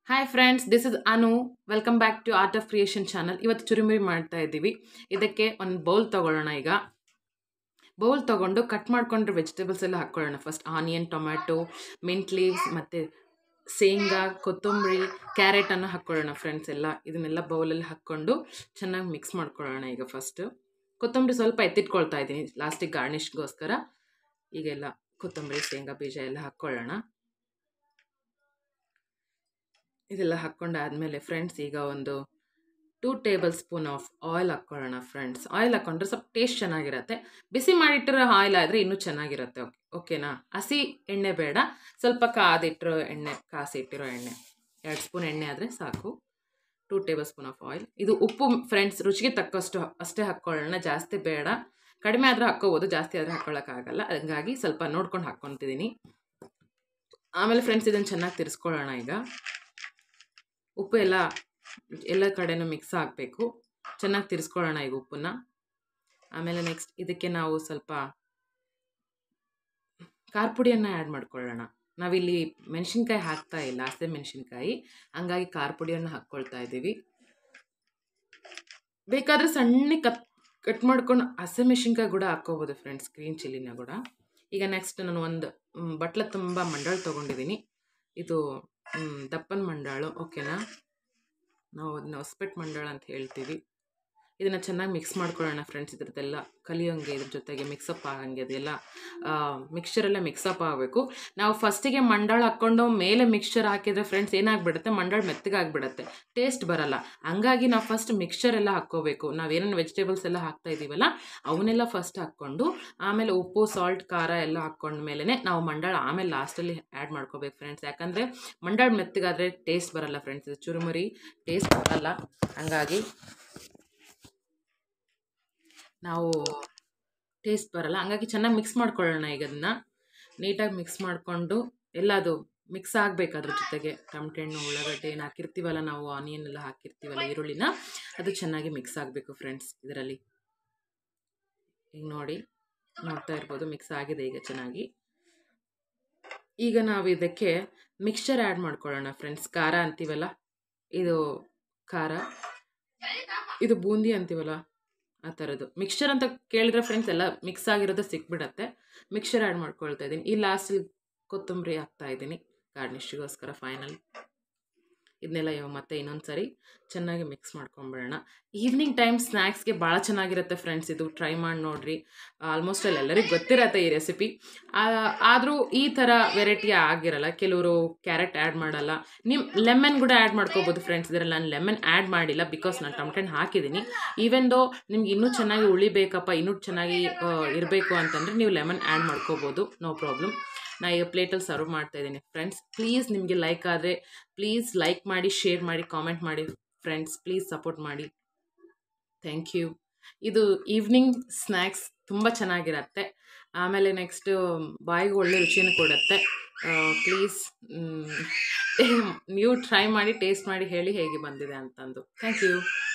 hi friends this is Anu welcome back to art of creation channel ಇವತ್ತು ಚುರುಮುರಿ ಮಾಡ್ತಾ ಇದ್ದೀವಿ ಇದಕ್ಕೆ ಒಂದು ಬೌಲ್ ತೊಗೊಳ್ಳೋಣ ಈಗ ಬೌಲ್ ತೊಗೊಂಡು ಕಟ್ ಮಾಡ್ಕೊಂಡ್ರೆ ವೆಜಿಟೇಬಲ್ಸ್ ಎಲ್ಲ ಹಾಕ್ಕೊಳ್ಳೋಣ first onion tomato mint leaves ಮತ್ತು ಶೇಂಗಾ ಕೊತ್ತಂಬರಿ ಕ್ಯಾರೆಟನ್ನು ಹಾಕ್ಕೊಳ್ಳೋಣ ಫ್ರೆಂಡ್ಸ್ ಎಲ್ಲ ಇದನ್ನೆಲ್ಲ ಬೌಲಲ್ಲಿ ಹಾಕ್ಕೊಂಡು ಚೆನ್ನಾಗಿ ಮಿಕ್ಸ್ ಮಾಡ್ಕೊಳ್ಳೋಣ ಈಗ ಫಸ್ಟು ಕೊತ್ತಂಬರಿ ಸ್ವಲ್ಪ ಎತ್ತಿಟ್ಕೊಳ್ತಾ ಇದ್ದೀನಿ ಲಾಸ್ಟಿಗೆ ಗಾರ್ನಿಷ್ಗೋಸ್ಕರ ಈಗೆಲ್ಲ ಕೊತ್ತಂಬರಿ ಶೇಂಗಾ ಬೀಜ ಎಲ್ಲ ಹಾಕ್ಕೊಳ್ಳೋಣ ಇದೆಲ್ಲ ಹಾಕ್ಕೊಂಡಾದ್ಮೇಲೆ ಫ್ರೆಂಡ್ಸ್ ಈಗ ಒಂದು two tablespoon of oil ಹಾಕ್ಕೊಳ್ಳೋಣ ಫ್ರೆಂಡ್ಸ್ ಆಯಿಲ್ ಹಾಕ್ಕೊಂಡ್ರೆ ಸ್ವಲ್ಪ ಟೇಸ್ಟ್ ಚೆನ್ನಾಗಿರುತ್ತೆ ಬಿಸಿ ಮಾಡಿಟ್ಟಿರೋ ಆಯಿಲ್ ಆದರೆ ಇನ್ನೂ ಚೆನ್ನಾಗಿರುತ್ತೆ ಓಕೆ ಓಕೆನಾ ಹಸಿ ಎಣ್ಣೆ ಬೇಡ ಸ್ವಲ್ಪ ಕಾದಿಟ್ಟಿರೋ ಎಣ್ಣೆ ಕಾಸಿಟ್ಟಿರೋ ಎಣ್ಣೆ ಎರಡು ಸ್ಪೂನ್ ಎಣ್ಣೆ ಆದರೆ ಸಾಕು two tablespoon of oil ಇದು ಉಪ್ಪು ಫ್ರೆಂಡ್ಸ್ ರುಚಿಗೆ ತಕ್ಕಷ್ಟು ಅಷ್ಟೇ ಹಾಕ್ಕೊಳ್ಳೋಣ ಜಾಸ್ತಿ ಬೇಡ ಕಡಿಮೆ ಆದರೆ ಹಾಕ್ಕೋಬೋದು ಜಾಸ್ತಿ ಆದರೆ ಹಾಕ್ಕೊಳ್ಳೋಕ್ಕಾಗಲ್ಲ ಹಂಗಾಗಿ ಸ್ವಲ್ಪ ನೋಡ್ಕೊಂಡು ಹಾಕ್ಕೊತಿದ್ದೀನಿ ಆಮೇಲೆ ಫ್ರೆಂಡ್ಸ್ ಇದನ್ನು ಚೆನ್ನಾಗಿ ತಿರ್ಸ್ಕೊಳ್ಳೋಣ ಈಗ ಉಪ್ಪು ಎಲ್ಲ ಎಲ್ಲ ಕಡೆನೂ ಮಿಕ್ಸ್ ಆಗಬೇಕು ಚೆನ್ನಾಗಿ ತಿರ್ಸ್ಕೊಳ್ಳೋಣ ಈಗ ಉಪ್ಪನ್ನ ಆಮೇಲೆ ನೆಕ್ಸ್ಟ್ ಇದಕ್ಕೆ ನಾವು ಸ್ವಲ್ಪ ಖಾರ ಪುಡಿಯನ್ನು ಆ್ಯಡ್ ಮಾಡ್ಕೊಳ್ಳೋಣ ನಾವಿಲ್ಲಿ ಮೆಣಸಿನ್ಕಾಯಿ ಹಾಕ್ತಾ ಇಲ್ಲ ಹಸೆ ಮೆಣಸಿನ್ಕಾಯಿ ಹಂಗಾಗಿ ಖಾರ ಪುಡಿಯನ್ನು ಹಾಕ್ಕೊಳ್ತಾ ಇದ್ದೀವಿ ಬೇಕಾದರೆ ಸಣ್ಣ ಕತ್ ಕಟ್ ಮಾಡ್ಕೊಂಡು ಹಸೆ ಮೆಣಸಿನ್ಕಾಯಿ ಕೂಡ ಹಾಕ್ಕೋಬೋದು ಫ್ರೆಂಡ್ಸ್ ಗ್ರೀನ್ ಚಿಲ್ಲಿನ ಕೂಡ ಈಗ ನೆಕ್ಸ್ಟ್ ನಾನು ಒಂದು ಬಟ್ಲ ತುಂಬ ಮಂಡಾಳು ತೊಗೊಂಡಿದ್ದೀನಿ ಇದು ದಪ್ಪನ ಮಂಡಾಳು ಓಕೆನಾ ನಾವು ಅದನ್ನ ಹೊಸ್ಪೆಟ್ಟು ಮಂಡಾಳ ಅಂತ ಹೇಳ್ತೀವಿ ಇದನ್ನು ಚೆನ್ನಾಗಿ ಮಿಕ್ಸ್ ಮಾಡ್ಕೊಳ್ಳೋಣ ಫ್ರೆಂಡ್ಸ್ ಇದ್ರದ್ದೆಲ್ಲ ಕಲಿಯೋಂಗೆ ಇದ್ರ ಜೊತೆಗೆ ಮಿಕ್ಸಪ್ ಆಗಂಗೆ ಅದೆಲ್ಲ ಮಿಕ್ಸ್ಚರೆಲ್ಲ ಮಿಕ್ಸಪ್ ಆಗಬೇಕು ನಾವು ಫಸ್ಟಿಗೆ ಮಂಡಾಳ ಹಾಕ್ಕೊಂಡು ಮೇಲೆ ಮಿಕ್ಸ್ಚರ್ ಹಾಕಿದರೆ ಫ್ರೆಂಡ್ಸ್ ಏನಾಗ್ಬಿಡುತ್ತೆ ಮಂಡಾಳ ಮೆತ್ತಗಾಗ್ಬಿಡುತ್ತೆ ಟೇಸ್ಟ್ ಬರಲ್ಲ ಹಂಗಾಗಿ ನಾವು ಫಸ್ಟ್ ಮಿಕ್ಸ್ಚರ್ ಎಲ್ಲ ಹಾಕ್ಕೋಬೇಕು ನಾವೇನೇನು ವೆಜಿಟೇಬಲ್ಸ್ ಎಲ್ಲ ಹಾಕ್ತಾ ಇದ್ದೀವಲ್ಲ ಅವನ್ನೆಲ್ಲ ಫಸ್ಟ್ ಹಾಕ್ಕೊಂಡು ಆಮೇಲೆ ಉಪ್ಪು ಸಾಲ್ಟ್ ಖಾರ ಎಲ್ಲ ಹಾಕ್ಕೊಂಡ್ಮೇಲೆ ನಾವು ಮಂಡಾಳ ಆಮೇಲೆ ಲಾಸ್ಟಲ್ಲಿ ಆ್ಯಡ್ ಮಾಡ್ಕೋಬೇಕು ಫ್ರೆಂಡ್ಸ್ ಯಾಕಂದರೆ ಮಂಡಾಳ ಮೆತ್ತಗಾದರೆ ಟೇಸ್ಟ್ ಬರಲ್ಲ ಫ್ರೆಂಡ್ಸ್ ಇದು ಚುರುಮುರಿ ಟೇಸ್ಟ್ ಬರಲ್ಲ ಹಂಗಾಗಿ ನಾವು ಟೇಸ್ಟ್ ಬರಲ್ಲ ಹಂಗಾಗಿ ಚೆನ್ನಾಗಿ ಮಿಕ್ಸ್ ಮಾಡ್ಕೊಳ್ಳೋಣ ಈಗ ಅದನ್ನು ನೀಟಾಗಿ ಮಿಕ್ಸ್ ಮಾಡಿಕೊಂಡು ಎಲ್ಲ ಅದು ಮಿಕ್ಸ್ ಆಗಬೇಕು ಅದ್ರ ಜೊತೆಗೆ ಟಮಟೆ ಹಣ್ಣು ಉಳ್ಳಾಗಡ್ಡೆ ಏನು ಹಾಕಿರ್ತೀವಲ್ಲ ನಾವು ಆನಿಯನ್ ಎಲ್ಲ ಹಾಕಿರ್ತೀವಲ್ಲ ಈರುಳ್ಳಿನ ಅದು ಚೆನ್ನಾಗಿ ಮಿಕ್ಸ್ ಆಗಬೇಕು ಫ್ರೆಂಡ್ಸ್ ಇದರಲ್ಲಿ ಈಗ ನೋಡಿ ನೋಡ್ತಾ ಇರ್ಬೋದು ಮಿಕ್ಸ್ ಆಗಿದೆ ಈಗ ಚೆನ್ನಾಗಿ ಈಗ ನಾವು ಇದಕ್ಕೆ ಮಿಕ್ಸ್ಚರ್ ಆ್ಯಡ್ ಮಾಡ್ಕೊಳ್ಳೋಣ ಫ್ರೆಂಡ್ಸ್ ಖಾರ ಅಂತೀವಲ್ಲ ಇದು ಖಾರ ಇದು ಬೂಂದಿ ಅಂತೀವಲ್ಲ ಆ ಥರದ್ದು ಮಿಕ್ಸ್ಚರ್ ಅಂತ ಕೇಳಿದ್ರೆ ಫ್ರೆಂಡ್ಸ್ ಎಲ್ಲ ಮಿಕ್ಸ್ ಆಗಿರೋದು ಸಿಕ್ಬಿಡತ್ತೆ ಮಿಕ್ಸ್ಚರ್ ಆ್ಯಡ್ ಮಾಡ್ಕೊಳ್ತಾ ಇದ್ದೀನಿ ಈ ಲಾಸ್ಟಲ್ಲಿ ಕೊತ್ತಂಬರಿ ಹಾಕ್ತಾ ಇದ್ದೀನಿ ಗಾರ್ನಿಷ್ಗೋಸ್ಕರ ಫೈನಲ್ ಇದನ್ನೆಲ್ಲ ಇವಾಗ ಮತ್ತೆ ಇನ್ನೊಂದು ಸರಿ ಚೆನ್ನಾಗಿ ಮಿಕ್ಸ್ ಮಾಡ್ಕೊಂಬಿಡೋಣ ಈವ್ನಿಂಗ್ ಟೈಮ್ ಸ್ನ್ಯಾಕ್ಸ್ಗೆ ಭಾಳ ಚೆನ್ನಾಗಿರುತ್ತೆ ಫ್ರೆಂಡ್ಸ್ ಇದು ಟ್ರೈ ಮಾಡಿ ನೋಡಿರಿ ಆಲ್ಮೋಸ್ಟ್ ಅಲ್ಲಿ ಎಲ್ಲರಿಗೂ ಗೊತ್ತಿರತ್ತೆ ಈ ರೆಸಿಪಿ ಆದರೂ ಈ ಥರ ವೆರೈಟಿ ಆಗಿರಲ್ಲ ಕೆಲವರು ಕ್ಯಾರೆಟ್ ಆ್ಯಡ್ ಮಾಡಲ್ಲ ನಿಮ್ಮ ಲೆಮನ್ ಕೂಡ ಆ್ಯಡ್ ಮಾಡ್ಕೋಬೋದು ಫ್ರೆಂಡ್ಸ್ ಇದರಲ್ಲಿ ನಾನು ಲೆಮನ್ ಆ್ಯಡ್ ಮಾಡಿಲ್ಲ ಬಿಕಾಸ್ ನಾನು ಟೊಮೆಟೊ ಹಾಕಿದ್ದೀನಿ ಈವನ್ ದೋ ನಿಮ್ಗೆ ಇನ್ನೂ ಚೆನ್ನಾಗಿ ಉಳಿಬೇಕಪ್ಪ ಇನ್ನೂ ಚೆನ್ನಾಗಿ ಇರಬೇಕು ಅಂತಂದರೆ ನೀವು ಲೆಮನ್ ಆ್ಯಡ್ ಮಾಡ್ಕೋಬೋದು ನೋ ಪ್ರಾಬ್ಲಮ್ ನಾ ಈಗ ಪ್ಲೇಟಲ್ಲಿ ಸರ್ವ್ ಮಾಡ್ತಾ ಇದ್ದೀನಿ ಫ್ರೆಂಡ್ಸ್ ಪ್ಲೀಸ್ ನಿಮಗೆ ಲೈಕ್ ಆದರೆ ಪ್ಲೀಸ್ ಲೈಕ್ ಮಾಡಿ ಶೇರ್ ಮಾಡಿ ಕಾಮೆಂಟ್ ಮಾಡಿ ಫ್ರೆಂಡ್ಸ್ ಪ್ಲೀಸ್ ಸಪೋರ್ಟ್ ಮಾಡಿ ಥ್ಯಾಂಕ್ ಯು ಇದು ಈವ್ನಿಂಗ್ ಸ್ನ್ಯಾಕ್ಸ್ ತುಂಬ ಚೆನ್ನಾಗಿರತ್ತೆ ಆಮೇಲೆ ನೆಕ್ಸ್ಟು ಬಾಯಿಗೆ ಒಳ್ಳೆ ರುಚಿಯನ್ನು ಕೊಡುತ್ತೆ ಪ್ಲೀಸ್ ನೀವು ಟ್ರೈ ಮಾಡಿ ಟೇಸ್ಟ್ ಮಾಡಿ ಹೇಳಿ ಹೇಗೆ ಬಂದಿದೆ ಅಂತಂದು ಥ್ಯಾಂಕ್ ಯು